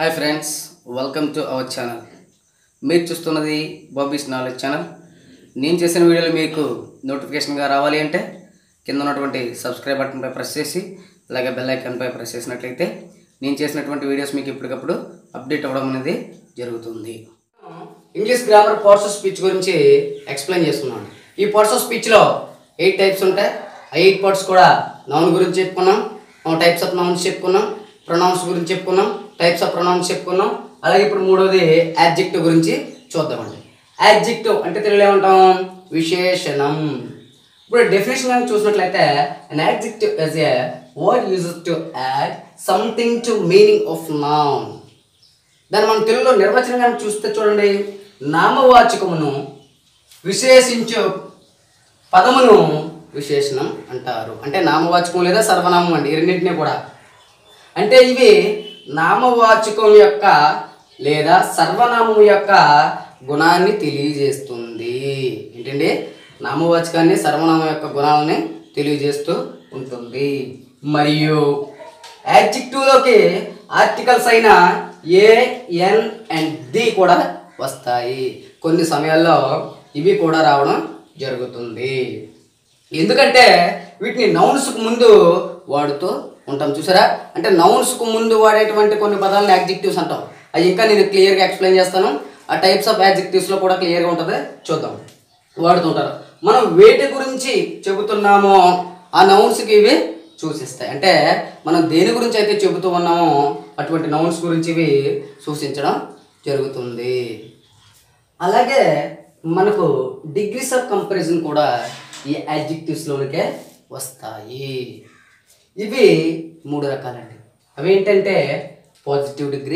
hi friends welcome to our channel మీరు చూస్తున్నది Bobby's knowledge channel నేను చేసిన వీడియోలు మీకు నోటిఫికేషన్గా రావాలి అంటే కింద ఉన్నటువంటి సబ్స్క్రైబ్ బటన్పై ప్రెస్ చేసి అలాగే బెల్ ఐకాన్పై ప్రెస్ చేసినట్లయితే నేను చేసినటువంటి వీడియోస్ మీకు ఎప్పటికప్పుడు అప్డేట్ అవ్వడం అనేది జరుగుతుంది English grammar parts of speech గురించి ఎక్స్ప్లెయిన్ చేసుకున్నాను ఈ పార్ట్స్ ఆఫ్ స్పీచ్లో ఎయిట్ టైప్స్ ఉంటాయి ఆ ఎయిట్ పార్ట్స్ కూడా నౌన్ గురించి చెప్పుకున్నాం టైప్స్ ఆఫ్ నౌన్స్ చెప్పుకున్నాం ప్రొనౌన్స్ గురించి చెప్పుకున్నాం టైప్స్ ఆఫ్ ప్రొనౌన్స్ చెప్పుకున్నాం అలాగే ఇప్పుడు మూడోది యాడ్జెక్టివ్ గురించి చూద్దామండి యాడ్జెక్టివ్ అంటే తెలుగులో ఏమంటాం విశేషణం ఇప్పుడు డెఫినేషన్ కనుక చూసినట్లయితే an adjective as a word uses to add something to meaning of noun దాన్ని మనం తెలుగులో నిర్వచనం కనుక చూస్తే చూడండి నామవాచకమును విశేషించు పదమును విశేషణం అంటారు అంటే నామవాచకం లేదా సర్వనామం అండి ఈ రెండింటినీ కూడా అంటే ఇవి నామవాచకం యొక్క లేదా సర్వనామం యొక్క గుణాన్ని తెలియజేస్తుంది ఏంటండి నామవాచకాన్ని సర్వనామం యొక్క గుణాలని తెలియజేస్తూ ఉంటుంది మరియు యాడ్జెక్టివ్లోకి ఆర్టికల్స్ అయిన ఏ ఎన్ అండ్ ది కూడా వస్తాయి కొన్ని సమయాల్లో ఇవి కూడా రావడం జరుగుతుంది ఎందుకంటే వీటిని నౌన్స్కు ముందు వాడుతూ ఉంటాం చూసారా అంటే నౌన్స్కు ముందు వాడేటువంటి కొన్ని పదాలను యాడ్జెక్టివ్స్ అంటాం అవి ఇంకా నేను క్లియర్గా ఎక్స్ప్లెయిన్ చేస్తాను ఆ టైప్స్ ఆఫ్ యాడ్జెక్టివ్స్లో కూడా క్లియర్గా ఉంటుంది చూద్దాం వాడుతుంటారు మనం వేటి గురించి చెబుతున్నామో ఆ నౌన్స్కి ఇవి సూచిస్తాయి అంటే మనం దేని గురించి అయితే చెబుతూ ఉన్నామో అటువంటి నౌన్స్ గురించి ఇవి సూచించడం జరుగుతుంది అలాగే మనకు డిగ్రీస్ ఆఫ్ కంపారిజన్ కూడా ఈ యాడ్జెక్టివ్స్లోనికే వస్తాయి ఇవి మూడు రకాలండి అవి ఏంటంటే positive degree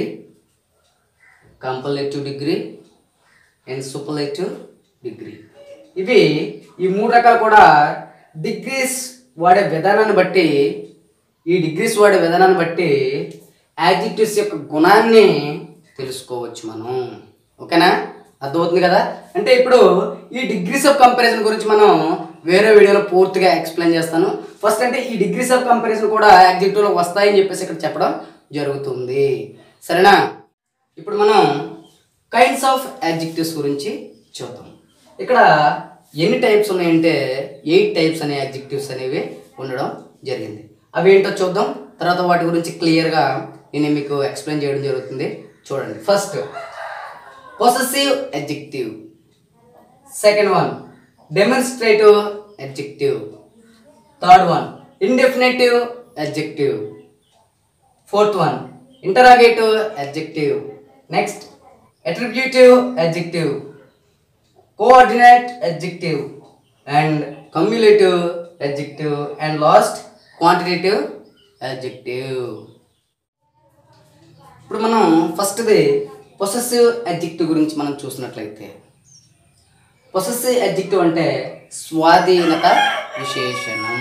comparative degree and superlative degree ఇవి ఈ మూడు రకాలు కూడా డిగ్రీస్ వాడే విధానాన్ని బట్టి ఈ డిగ్రీస్ వాడే విధానాన్ని బట్టి యాడ్జెక్టివ్స్ యొక్క గుణాన్ని తెలుసుకోవచ్చు మనం ఓకేనా అర్థమవుతుంది కదా అంటే ఇప్పుడు ఈ డిగ్రీస్ ఆఫ్ కంపారిజన్ గురించి మనం వేరే వీడియోలో పూర్తిగా ఎక్స్ప్లెయిన్ చేస్తాను ఫస్ట్ అంటే ఈ డిగ్రీస్ ఆఫ్ కంపారిజన్ కూడా యాడ్జెక్టివ్లో వస్తాయని చెప్పేసి ఇక్కడ చెప్పడం జరుగుతుంది సరేనా ఇప్పుడు మనం కైండ్స్ ఆఫ్ యాడ్జెక్టివ్స్ గురించి చూద్దాం ఇక్కడ ఎన్ని టైప్స్ ఉన్నాయంటే ఎయిట్ టైప్స్ అనే యాడ్జెక్టివ్స్ అనేవి ఉండడం జరిగింది అవి ఏంటో చూద్దాం తర్వాత వాటి గురించి క్లియర్గా నేను మీకు ఎక్స్ప్లెయిన్ చేయడం జరుగుతుంది చూడండి first possessive adjective second one demonstrative adjective third one indefinite adjective fourth one interrogative adjective next attributive adjective coordinate adjective and cumulative adjective and last quantitative adjective ఇప్పుడు మనం ఫస్ట్ది పొసెసివ్ అడ్జెక్టివ్ గురించి మనం చూసినట్లయితే పొసెసివ్ అడ్జెక్టివ్ అంటే స్వాధీనత విశేషణం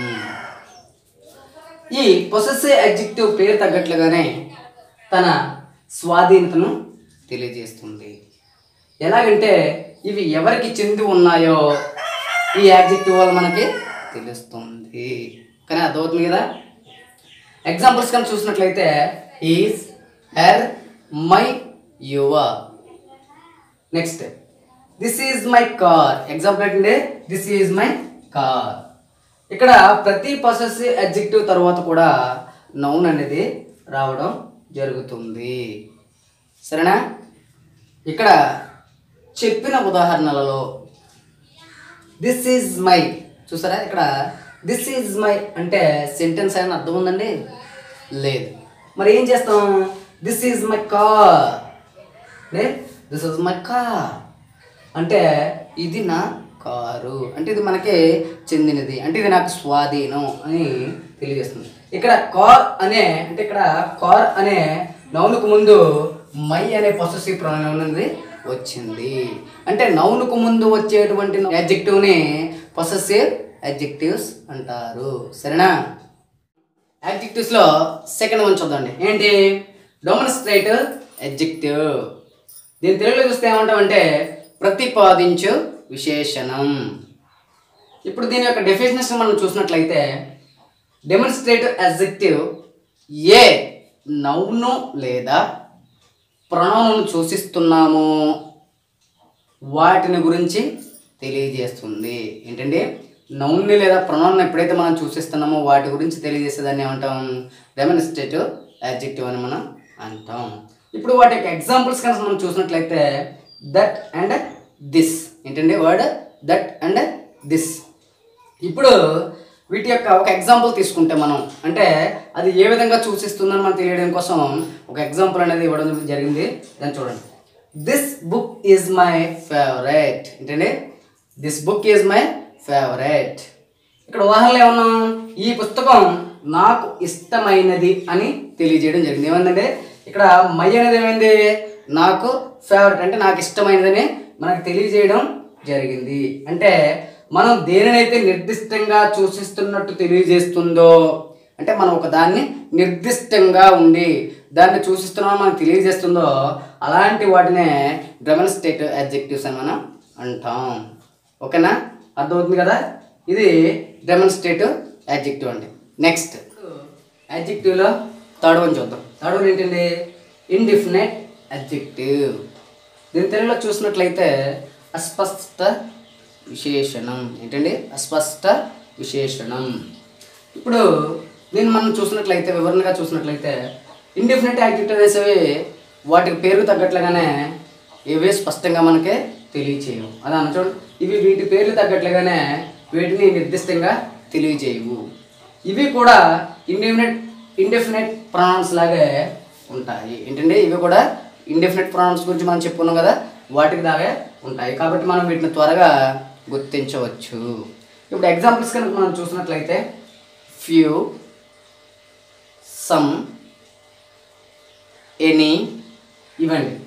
ఈ possessive adjective పేరు తగ్గట్లుగానే తన స్వాధీనతను తెలియజేస్తుంది ఎలాగంటే ఇవి ఎవరికి చెంది ఉన్నాయో ఈ యాడ్జెక్టివ్ వల్ల మనకి తెలుస్తుంది కానీ అర్థమవుతుంది కదా ఎగ్జాంపుల్స్ కానీ చూసినట్లయితే is her my your next this is my car example ఏంటంటే దిస్ ఈజ్ మై కార్ ఇక్కడ ప్రతి పొసెసివ్ అడ్జెక్టివ్ తర్వాత కూడా నౌన్ అనేది రావడం జరుగుతుంది సరేనా ఇక్కడ చెప్పిన ఉదాహరణలలో దిస్ ఈజ్ మై చూసారా ఇక్కడ దిస్ ఈజ్ మై అంటే సెంటెన్స్ అయిన అర్థం ఉందండి లేదు మరి ఏం చేస్తాం this is my car this is my car అంటే ఇది నా కారు అంటే ఇది మనకి చెందినది అంటే ఇది నాకు స్వాధీనం అని తెలియజేస్తుంది ఇక్కడ కార్ అనే అంటే ఇక్కడ కార్ అనే నౌనుకు ముందు మై అనే పొసెసివ్ ప్రొనౌన్ అనేది వచ్చింది అంటే నౌనుకు ముందు వచ్చేటువంటి యాడ్జెక్టివ్ని పొసెసివ్ యాడ్జెక్టివ్స్ అంటారు సరేనా యాడ్జెక్టివ్స్లో సెకండ్ వన్ చూద్దండి ఏంటి డొమన్స్ట్రేట్ అడ్జెక్టివ్ దీని తెలుగులో చూస్తే ఏమంటామంటే ప్రతిపాదించు విశేషణం ఇప్పుడు దీని యొక్క డెఫినేషన్ మనం చూసినట్లయితే డెమోన్స్ట్రేటివ్ అడ్జెక్టివ్ ఏ నౌను లేదా ప్రణాలను సూచిస్తున్నామో వాటిని గురించి తెలియజేస్తుంది ఏంటంటే నౌన్ని లేదా ప్రొనౌన్ ఎప్పుడైతే మనం సూచిస్తున్నామో వాటి గురించి తెలియజేసేదాన్ని ఏమంటాం డెమోనిస్ట్రేటివ్ యాడ్జెక్టివ్ అని మనం అంటాం ఇప్పుడు వాటి యొక్క ఎగ్జాంపుల్స్ కనుక మనం చూసినట్లయితే దట్ అండ్ దిస్ ఏంటంటే వర్డ్ దట్ అండ్ దిస్ ఇప్పుడు వీటి యొక్క ఒక ఎగ్జాంపుల్ తీసుకుంటే మనం అంటే అది ఏ విధంగా సూచిస్తుందని మనం తెలియడం కోసం ఒక ఎగ్జాంపుల్ అనేది ఇవ్వడం జరిగింది దాన్ని చూడండి this book is my favourite ఏంటండి this book is my favourite ఇక్కడ ఉదాహరణలు ఏమన్నా ఈ పుస్తకం నాకు ఇష్టమైనది అని తెలియజేయడం జరిగింది ఏమైందంటే ఇక్కడ మై అనేది ఏమైంది నాకు ఫేవరెట్ అంటే నాకు ఇష్టమైనదని మనకు తెలియజేయడం జరిగింది అంటే మనం దేనినైతే నిర్దిష్టంగా సూచిస్తున్నట్టు తెలియజేస్తుందో అంటే మనం ఒక దాన్ని నిర్దిష్టంగా ఉండి దాన్ని సూచిస్తున్నామని మనకు తెలియజేస్తుందో అలాంటి వాటినే డెమోన్స్ట్రేటివ్ అడ్జెక్టివ్స్ అని మనం అంటాం ఓకేనా అర్థమవుతుంది కదా ఇది డెమోన్స్ట్రేటివ్ అడ్జెక్టివ్ అండి నెక్స్ట్ అడ్జెక్టివ్లో థర్డ్ వన్ చూద్దాం థర్డ్ వన్ ఏంటండి ఇండిఫినెట్ అడ్జెక్టివ్ దీని తెలుగులో చూసినట్లయితే అస్పష్ట విశేషణం ఏంటండి అస్పష్ట విశేషణం ఇప్పుడు దీన్ని మనం చూసినట్లయితే వివరణగా చూసినట్లయితే ఇండిఫినెట్ యాక్టివిటీ అనేవి వాటికి పేరు తగ్గట్లుగానే ఇవే స్పష్టంగా మనకి తెలియచేయవు అలా అన్న చూడండి ఇవి వీటి పేర్లు తగ్గట్లుగానే వీటిని నిర్దిష్టంగా తెలియచేయవు ఇవి కూడా ఇండిఫినెట్ ఇండెఫినెట్ ప్రొనౌన్స్ లాగే ఉంటాయి ఏంటంటే ఇవి కూడా ఇండెఫినెట్ ప్రొనౌన్స్ గురించి మనం చెప్పుకున్నాం కదా వాటికి దాగే ఉంటాయి కాబట్టి మనం వీటిని త్వరగా గుర్తించవచ్చు ఇప్పుడు ఎగ్జాంపుల్స్ కనుక మనం చూసినట్లయితే ఫ్యూ సమ్ ఎనీ ఇవండి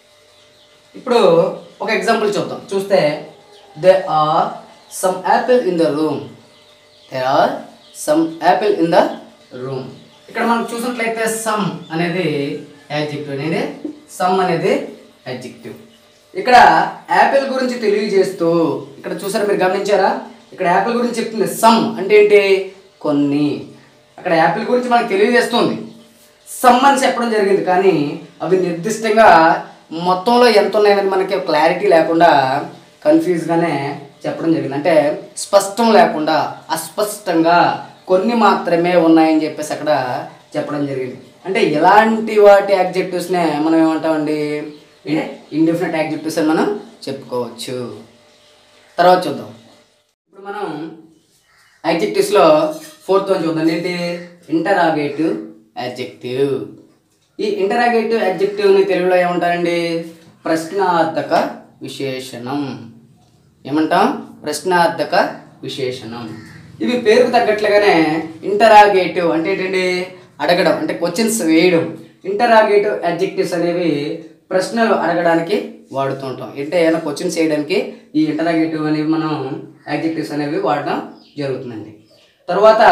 ఇప్పుడు ఒక ఎగ్జాంపుల్ చూద్దాం చూస్తే they are some apple in the room they are some apple in the room ఇక్కడ మనం చూసినట్లయితే సమ్ అనేది యాడ్జెక్టివ్ అనేది సమ్ అనేది యాడ్జెక్టివ్ ఇక్కడ యాపిల్ గురించి తెలియజేస్తూ ఇక్కడ చూసారా మీరు గమనించారా ఇక్కడ యాపిల్ గురించి చెప్తుంది సమ్ అంటే ఏంటి కొన్ని అక్కడ యాపిల్ గురించి మనకు తెలియజేస్తుంది సమ్ అని చెప్పడం జరిగింది కానీ అవి నిర్దిష్టంగా మొత్తంలో ఎంత ఉన్నాయనేది మనకి క్లారిటీ లేకుండా కన్ఫ్యూజ్గానే చెప్పడం జరిగింది అంటే స్పష్టం లేకుండా అస్పష్టంగా కొన్ని మాత్రమే ఉన్నాయని చెప్పేసి అక్కడ చెప్పడం జరిగింది అంటే ఇలాంటి వాటి యాక్జెక్టివ్స్నే మనం ఏమంటామండి ఇండిఫినెంట్ యాక్జెక్టివ్స్ అని మనం చెప్పుకోవచ్చు తర్వాత చూద్దాం ఇప్పుడు మనం యాడ్జెక్టివ్స్లో ఫోర్త్ వన్ చూద్దాం ఏంటి ఇంటరాగేటివ్ యాడ్జెక్టివ్ ఈ ఇంటరాగేటివ్ యాడ్జెక్టివ్ని తెలుగులో ఏమంటారండి ప్రశ్నార్థక విశేషణం ఏమంటాం ప్రశ్నార్థక విశేషణం ఇవి పేరుకు తగ్గట్లుగానే ఇంటరాగేటివ్ అంటే ఏంటండి అడగడం అంటే క్వశ్చన్స్ వేయడం ఇంటరాగేటివ్ యాడ్జెక్టివ్స్ అనేవి ప్రశ్నలు అడగడానికి వాడుతుంటాం అంటే ఏదైనా క్వశ్చన్స్ చేయడానికి ఈ ఇంటరాగేటివ్ అనేవి మనం యాడ్జెక్టివ్స్ అనేవి వాడడం జరుగుతుందండి తర్వాత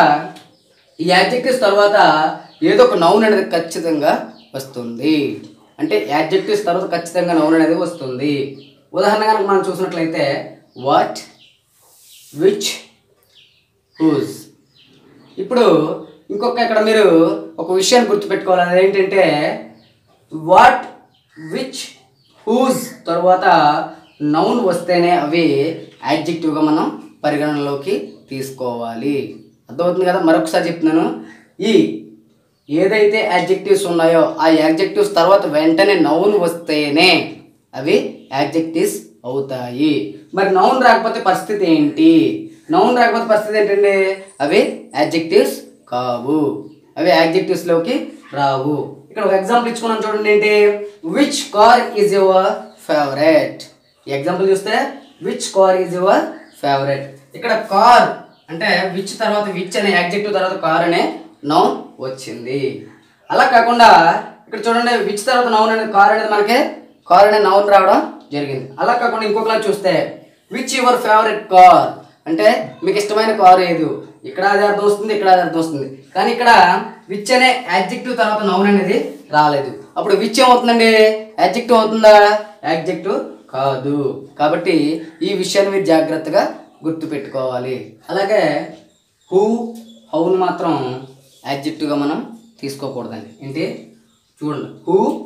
ఈ యాడ్జెక్టివ్స్ తర్వాత ఏదో ఒక నౌన్ అనేది ఖచ్చితంగా వస్తుంది అంటే యాడ్జెక్టివ్స్ తర్వాత ఖచ్చితంగా నౌన్ అనేది వస్తుంది ఉదాహరణ కనుక మనం చూసినట్లయితే వాట్ విచ్ హూజ్ ఇప్పుడు ఇంకొక ఇక్కడ మీరు ఒక విషయాన్ని గుర్తుపెట్టుకోవాలి అదేంటంటే వాట్ విచ్ హూజ్ తర్వాత నౌన్ వస్తేనే అవి యాడ్జెక్టివ్గా మనం పరిగణనలోకి తీసుకోవాలి అర్థమవుతుంది కదా మరొకసారి చెప్తున్నాను ఈ ఏదైతే యాడ్జెక్టివ్స్ ఉన్నాయో ఆ యాడ్జెక్టివ్స్ తర్వాత వెంటనే నౌన్ వస్తేనే అవి యాడ్జెక్టివ్స్ అవుతాయి మరి నౌన్ రాకపోతే పరిస్థితి ఏంటి నౌన్ రాకపోతే పరిస్థితి ఏంటండి అవి యాడ్జెక్టివ్స్ కావు అవి యాడ్జెక్టివ్స్లోకి రావు ఇక్కడ ఒక ఎగ్జాంపుల్ ఇచ్చుకున్నాం చూడండి ఏంటి which car is your favourite ఈ ఎగ్జాంపుల్ చూస్తే which car is your favourite ఇక్కడ కార్ అంటే విచ్ తర్వాత విచ్ అనే యాడ్జెక్టివ్ తర్వాత కార్ అనే నౌన్ వచ్చింది అలా కాకుండా ఇక్కడ చూడండి విచ్ తర్వాత నౌన్ అనేది కార్ అనేది మనకి కార్ అనే నౌన్ రావడం జరిగింది అలా కాకుండా ఇంకొకలా చూస్తే విచ్ యువర్ ఫేవరెట్ కార్ అంటే మీకు ఇష్టమైన కారు ఏదు ఇక్కడ అది అర్థం వస్తుంది ఇక్కడ అది అర్థం వస్తుంది కానీ ఇక్కడ విచ్ అనే యాడ్జెక్టివ్ తర్వాత నౌన్ అనేది రాలేదు అప్పుడు విచ్ ఏమవుతుందండి యాడ్జెక్టివ్ అవుతుందా యాడ్జెక్టివ్ కాదు కాబట్టి ఈ విషయాన్ని మీరు జాగ్రత్తగా గుర్తుపెట్టుకోవాలి అలాగే హూ హౌను మాత్రం యాడ్జెక్టివ్గా మనం తీసుకోకూడదండి ఏంటి చూడండి హూ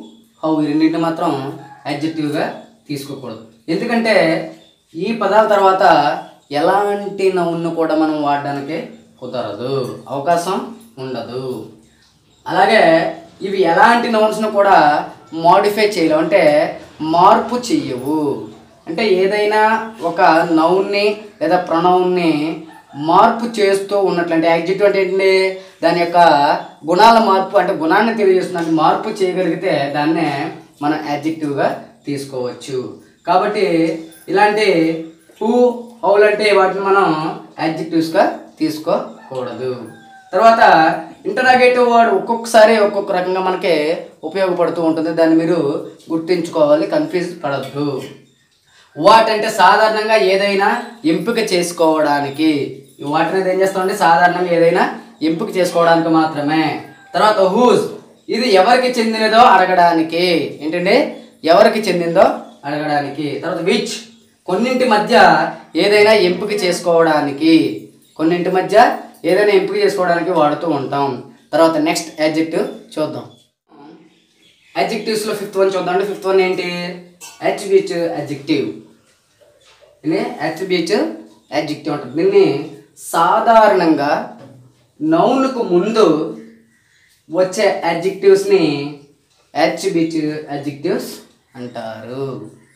హౌ ఈ రెండింటిని మాత్రం అడ్జెక్టివ్గా తీసుకోకూడదు ఎందుకంటే ఈ పదాల తర్వాత ఎలాంటి నౌన్ను కూడా మనం వాడడానికి కుదరదు అవకాశం ఉండదు అలాగే ఇవి ఎలాంటి నౌన్స్ను కూడా మాడిఫై చేయలేవు అంటే మార్పు చెయ్యవు అంటే ఏదైనా ఒక నౌన్ని లేదా ప్రొనౌన్ని మార్పు చేస్తూ ఉన్నట్లు అంటే యాక్జిటివ్ అంటే ఏంటండి దాని యొక్క గుణాల మార్పు అంటే గుణాన్ని తెలియజేస్తుంది మార్పు చేయగలిగితే దాన్నే మనం యాడ్జెక్టివ్గా తీసుకోవచ్చు కాబట్టి ఇలాంటి హూ హౌల్ అంటే వాటిని మనం యాడ్జెక్టివ్స్గా తీసుకోకూడదు తర్వాత ఇంటరాగేటివ్ వర్డ్ ఒక్కొక్కసారి ఒక్కొక్క రకంగా మనకి ఉపయోగపడుతూ ఉంటుంది దాన్ని మీరు గుర్తుంచుకోవాలి కన్ఫ్యూజ్ పడద్దు వాట్ అంటే సాధారణంగా ఏదైనా ఎంపిక చేసుకోవడానికి ఈ వాట్ అనేది ఏం చేస్తామంటే సాధారణంగా ఏదైనా ఎంపిక చేసుకోవడానికి మాత్రమే తర్వాత హూజ్ ఇది ఎవరికి చెందినదో అడగడానికి ఏంటంటే ఎవరికి చెందిందో అడగడానికి తర్వాత విచ్ కొన్నింటి మధ్య ఏదైనా ఎంపిక చేసుకోవడానికి కొన్నింటి మధ్య ఏదైనా ఎంపిక చేసుకోవడానికి వాడుతూ ఉంటాం తర్వాత నెక్స్ట్ యాడ్జెక్టివ్ చూద్దాం అడ్జెక్టివ్స్లో ఫిఫ్త్ వన్ చూద్దాం ఫిఫ్త్ వన్ ఏంటి అట్రిబ్యూట్ అడ్జెక్టివ్ ఇది అట్రిబ్యూట్ అడ్జెక్టివ్ ఉంటుంది దీన్ని సాధారణంగా నౌన్కు ముందు వచ్చే అడ్జెక్టివ్స్ని అట్రిబ్యూట్ అడ్జెక్టివ్స్ అంటారు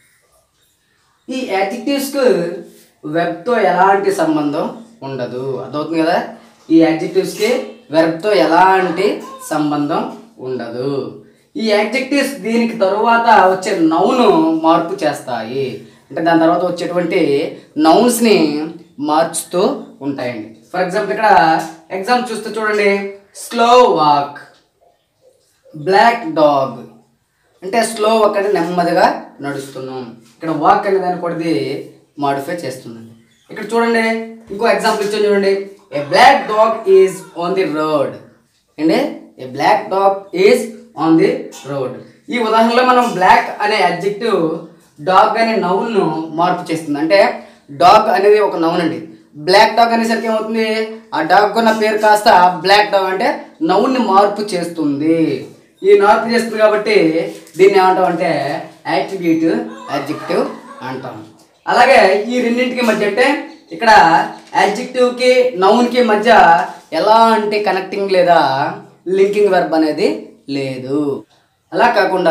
ఈ యాడ్జెక్టివ్స్కు వెబ్తో ఎలాంటి సంబంధం ఉండదు అదవుతుంది కదా ఈ యాడ్జెక్టివ్స్కి వెబ్తో ఎలాంటి సంబంధం ఉండదు ఈ యాడ్జెక్టివ్స్ దీనికి తరువాత వచ్చే నౌను మార్పు చేస్తాయి అంటే దాని తర్వాత వచ్చేటువంటి నౌన్స్ని మార్చుతూ ఉంటాయండి ఫర్ ఎగ్జాంపుల్ ఇక్కడ ఎగ్జాంపుల్ చూస్తే చూడండి స్లో వాక్ బ్లాక్ డాగ్ అంటే స్లో వాక్ అంటే నెమ్మదిగా నడుస్తున్నాం ఇక్కడ వాక్ అనే దాన్ని కూడా ఇది మాడిఫై చేస్తుందండి ఇక్కడ చూడండి ఇంకో ఎగ్జాంపుల్ ఇచ్చాను చూడండి a black dog is on the road అండి a black dog is on the road ఈ ఉదాహరణలో మనం బ్లాక్ అనే అడ్జెక్టివ్ డాగ్ అనే నౌన్ను మార్పు చేస్తుంది అంటే డాగ్ అనేది ఒక నౌన్ అండి బ్లాక్ డాగ్ అనేసరికి ఏమవుతుంది ఆ డాగ్ ఉన్న పేరు కాస్త బ్లాక్ డాగ్ అంటే నౌన్ని మార్పు చేస్తుంది ఈ మార్పు చేస్తుంది కాబట్టి దీన్ని ఏమంటాం అంటే యాట్రిబ్యూట్ అడ్జెక్టివ్ అంటాం అలాగే ఈ రెండింటికి మధ్య అంటే ఇక్కడ యాడ్జెక్టివ్కి నౌన్కి మధ్య ఎలాంటి కనెక్టింగ్ లేదా లింకింగ్ వెర్బ్ అనేది లేదు అలా కాకుండా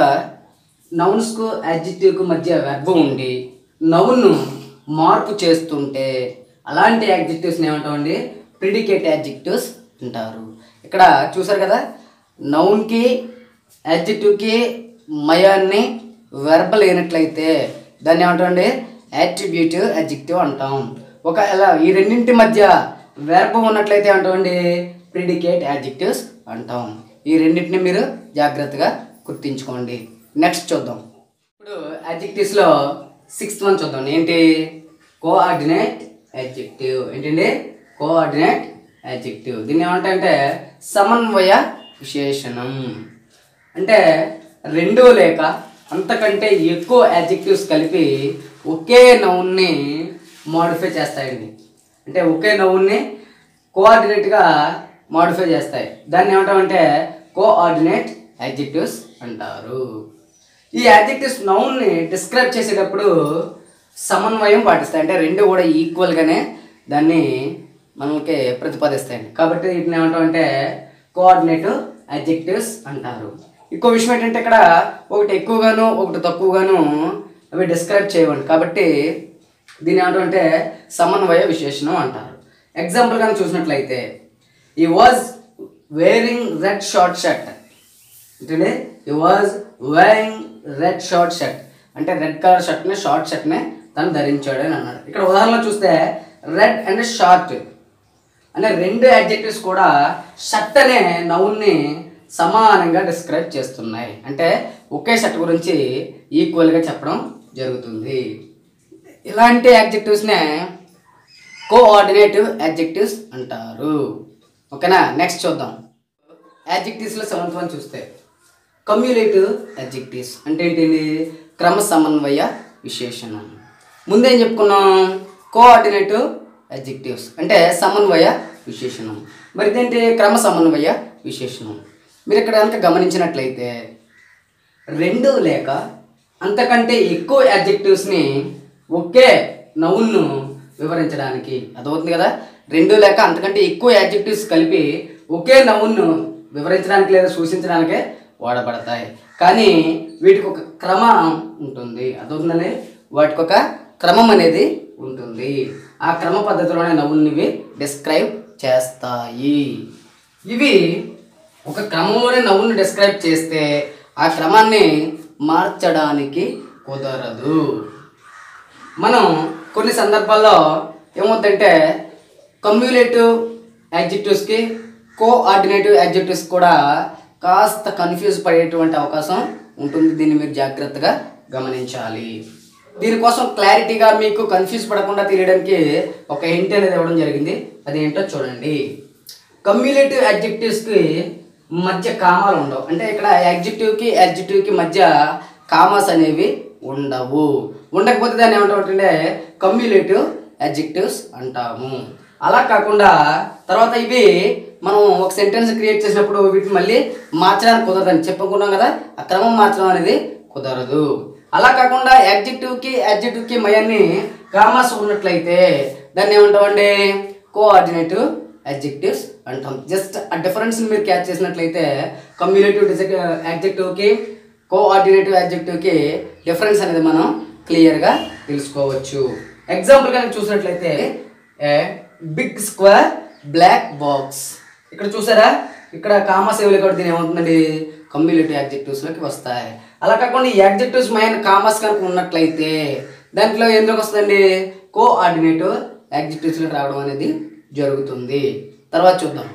నౌన్స్కు యాడ్జెక్టివ్కు మధ్య వెర్బ్ ఉండి నౌన్ను మార్పు చేస్తుంటే అలాంటి యాడ్జెక్టివ్స్ని ఏమంటామండి ప్రిడికేట్ యాడ్జెక్టివ్స్ అంటారు ఇక్కడ చూసారు కదా నౌన్కి యాడ్జెక్టివ్కి మయాన్ని వెర్బ లేనట్లయితే దాన్ని ఏమంటామండి యాట్రిబ్యూట్ అడ్జెక్టివ్ అంటాం ఒక ఎలా ఈ రెండింటి మధ్య వెర్బ్ ఉన్నట్లయితే అంటామండి ప్రిడికేట్ యాడ్జెక్టివ్స్ అంటాం ఈ రెండింటిని మీరు జాగ్రత్తగా గుర్తించుకోండి నెక్స్ట్ చూద్దాం ఇప్పుడు అడ్జెక్టివ్స్లో సిక్స్త్ వన్ చూద్దాం ఏంటి కోఆర్డినేట్ అడ్జెక్టివ్ ఏంటండి కోఆర్డినేట్ అడ్జెక్టివ్ దీన్ని ఏమంటారంటే సమన్వయ విశేషణం అంటే రెండు లేక అంతకంటే ఎక్కువ యాడ్జెక్టివ్స్ కలిపి ఒకే నౌన్ని మోడిఫై చేస్తాయండి అంటే ఒకే నౌన్ని కోఆర్డినేట్గా మోడిఫై చేస్తాయి దాన్ని ఏమంటామంటే కోఆర్డినేట్ యాడ్జెక్టివ్స్ అంటారు ఈ యాడ్జెక్టివ్స్ నౌన్ని డిస్క్రైబ్ చేసేటప్పుడు సమన్వయం పాటిస్తాయి అంటే రెండు కూడా ఈక్వల్గానే దాన్ని మనకి ప్రతిపాదిస్తాయండి కాబట్టి వీటిని ఏమంటామంటే కోఆర్డినేటివ్ అడ్జెక్టివ్స్ అంటారు ఇంకో విషయం ఏంటంటే ఇక్కడ ఒకటి ఎక్కువగాను ఒకటి తక్కువగాను అవి డిస్క్రైబ్ చేయవండి కాబట్టి దీని ఏమంటామంటే సమన్వయ విశేషణం అంటారు ఎగ్జాంపుల్ కానీ చూసినట్లయితే he was wearing red short shirt ఏంటంటే he was wearing red short shirt అంటే రెడ్ కలర్ షర్ట్ని షార్ట్ షర్ట్ని తను ధరించాడు అని అన్నాడు ఇక్కడ ఉదాహరణ చూస్తే రెడ్ అండ్ షార్ట్ అనే రెండు అడ్జెక్టివ్స్ కూడా షర్ట్ అనే నౌన్ని సమానంగా డిస్క్రైబ్ చేస్తున్నాయి అంటే ఒకే షర్ట్ గురించి ఈక్వల్గా చెప్పడం జరుగుతుంది ఇలాంటి యాడ్జెక్టివ్స్నే కోఆర్డినేటివ్ యాడ్జెక్టివ్స్ అంటారు ఓకేనా నెక్స్ట్ చూద్దాం యాడ్జెక్టివ్స్లో సెవెంత్ వన్ చూస్తే కమ్యూలేటివ్ యాడ్జెక్టివ్స్ అంటే ఏంటి క్రమ సమన్వయ విశేషణం ముందేం చెప్పుకున్నాం కోఆర్డినేటివ్ యాడ్జెక్టివ్స్ అంటే సమన్వయ విశేషణం మరి ఇదేంటి క్రమ సమన్వయ విశేషణం మీరు ఇక్కడ కనుక గమనించినట్లయితే రెండు లేక అంతకంటే ఎక్కువ యాడ్జెక్టివ్స్ని ఒకే నౌన్ను వివరించడానికి అర్థమవుతుంది కదా రెండు లేక అంతకంటే ఎక్కువ యాడ్జెక్టివ్స్ కలిపి ఒకే నౌన్ను వివరించడానికి లేదా సూచించడానికే వాడబడతాయి కానీ వీటికి ఒక క్రమం ఉంటుంది అర్థమవుతుందండి వాటికి ఒక క్రమం అనేది ఉంటుంది ఆ క్రమ పద్ధతిలోనే నవ్వుల్ని ఇవి డిస్క్రైబ్ చేస్తాయి ఇవి ఒక క్రమంలోనే నవ్వుని డిస్క్రైబ్ చేస్తే ఆ క్రమాన్ని మార్చడానికి కుదరదు మనం కొన్ని సందర్భాల్లో ఏమవుతుందంటే కమ్యూలేటివ్ యాడ్జెక్టివ్స్కి కోఆర్డినేటివ్ యాడ్జెక్టివ్స్ కూడా కాస్త కన్ఫ్యూజ్ పడేటువంటి అవకాశం ఉంటుంది దీన్ని మీరు జాగ్రత్తగా గమనించాలి దీనికోసం క్లారిటీగా మీకు కన్ఫ్యూజ్ పడకుండా తెలియడానికి ఒక హింట్ అనేది ఇవ్వడం జరిగింది అది ఏంటో చూడండి కమ్యూలేటివ్ యాడ్జెక్టివ్స్కి మధ్య కామాలు ఉండవు అంటే ఇక్కడ యాడ్జెక్టివ్కి యాడ్జెక్టివ్కి మధ్య కామాస్ అనేవి ఉండవు ఉండకపోతే దాన్ని ఏమంటామంటే కమ్యూలేటివ్ యాడ్జెక్టివ్స్ అంటాము అలా కాకుండా తర్వాత ఇవి మనం ఒక సెంటెన్స్ క్రియేట్ చేసినప్పుడు వీటిని మళ్ళీ మార్చడానికి కుదరదని చెప్పుకున్నాం కదా ఆ క్రమం మార్చడం అనేది కుదరదు అలా కాకుండా యాడ్జెక్టివ్కి యాడ్జెక్టివ్కి మయాన్ని కామాస్ ఉన్నట్లయితే దాన్ని ఏమంటామండి కోఆర్డినేటివ్ యాడ్జెక్టివ్స్ అంటాం జస్ట్ ఆ డిఫరెన్స్ మీరు క్యాచ్ చేసినట్లయితే కమ్యూలేటివ్ యాడ్జెక్టివ్కి కోఆర్డినేటివ్ యాడ్జెక్టివ్కి డిఫరెన్స్ అనేది మనం క్లియర్గా తెలుసుకోవచ్చు ఎగ్జాంపుల్ కనుక చూసినట్లయితే బిగ్ స్క్వేర్ బ్లాక్ బాక్స్ ఇక్కడ చూసారా ఇక్కడ కామర్స్ ఏవి కూడా దీని ఏమవుతుందండి కమ్యూలేటివ్ యాడ్జెక్టివ్స్లోకి వస్తాయి అలా కాకుండా ఈ యాడ్జెక్టివ్స్ మైన కామర్స్ కనుక ఉన్నట్లయితే దాంట్లో ఎందుకు వస్తుందండి కోఆర్డినేటివ్ యాడ్జెక్టివ్స్లోకి రావడం అనేది జరుగుతుంది తర్వాత చూద్దాం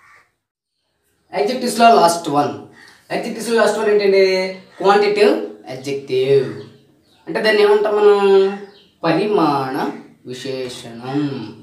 యాడ్జెక్టివ్స్లో లాస్ట్ వన్ యాడ్జెక్టివ్స్లో లాస్ట్ వన్ ఏంటండి క్వాంటిటివ్ యాడ్జెక్టివ్ అంటే దాన్ని ఏమంటాం మనం పరిమాణ విశేషణం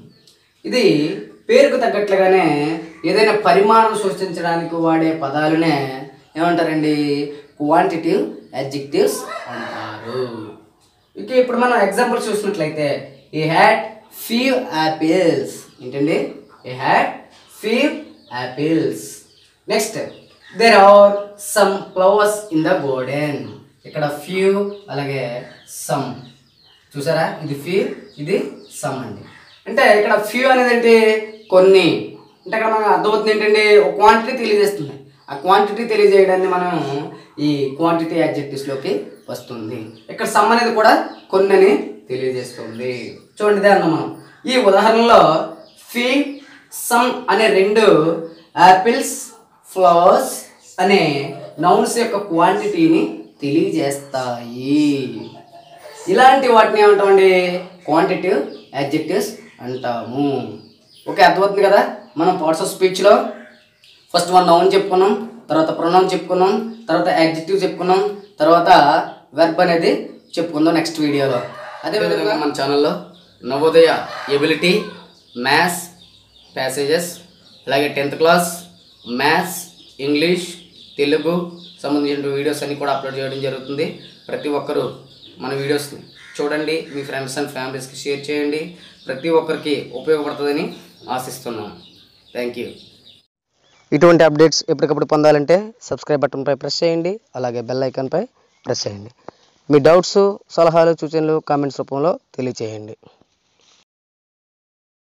ఇది పేరుకు తగ్గట్లుగానే ఏదైనా పరిమాణం సృష్టించడానికి వాడే పదాలనే ఏమంటారండి క్వాంటిటివ్ యాడ్జెక్టివ్స్ అంటారు ఇక ఇప్పుడు మనం ఎగ్జాంపుల్ చూసినట్లయితే ఈ హ్యాడ్ ఫీవ్ యాపిల్స్ ఏంటండి he had five apples next there are some flowers in the garden ఇక్కడ ఫ్యూ అలాగే సమ్ చూసారా ఇది ఫ్యూ ఇది సమ్ అండి అంటే ఇక్కడ ఫ్యూ అనేది ఏంటి కొన్ని అంటే ఇక్కడ మనకు అర్థమవుతుంది ఏంటండి ఒక క్వాంటిటీ తెలియజేస్తుంది ఆ క్వాంటిటీ తెలియజేయడాన్ని మనం ఈ క్వాంటిటీ యాడ్జెక్టివ్స్లోకి వస్తుంది ఇక్కడ సమ్ అనేది కూడా కొన్ని అని తెలియజేస్తుంది చూడండి ఇదే అన్నాం మనం ఈ ఉదాహరణలో ఫీ సమ్ అనే రెండు యాపిల్స్ ఫ్లవర్స్ అనే నౌన్స్ యొక్క క్వాంటిటీని తెలియజేస్తాయి ఇలాంటి వాటిని ఏమంటామండి క్వాంటిటివ్ యాడ్జెక్టివ్స్ అంటాము ఓకే అర్థమవుతుంది కదా మనం పార్ట్స్ ఆఫ్ స్పీచ్లో ఫస్ట్ వన్ నౌన్ చెప్పుకున్నాం తర్వాత ప్రొనౌన్ చెప్పుకున్నాం తర్వాత యాడ్జెక్టివ్ చెప్పుకున్నాం తర్వాత వెర్బ్ అనేది చెప్పుకుందాం నెక్స్ట్ వీడియోలో అదేవిధంగా మన ఛానల్లో నవోదయ ఎబిలిటీ మ్యాథ్స్ ప్యాసేజెస్ అలాగే tenth class maths English Telugu సంబంధించిన వీడియోస్ అన్ని కూడా అప్లోడ్ చేయడం జరుగుతుంది ప్రతి ఒక్కరూ మన వీడియోస్ని చూడండి మీ ఫ్రెండ్స్ అండ్ ఫ్యామిలీస్కి షేర్ చేయండి ప్రతి ఒక్కరికి ఉపయోగపడుతుందని ఆశిస్తున్నాం థ్యాంక్ యూ ఇటువంటి అప్డేట్స్ ఎప్పటికప్పుడు పొందాలంటే సబ్స్క్రైబ్ బటన్పై ప్రెస్ చేయండి అలాగే బెల్ ఐకాన్పై ప్రెస్ చేయండి మీ డౌట్స్ సలహాలు సూచనలు కామెంట్స్ రూపంలో తెలియచేయండి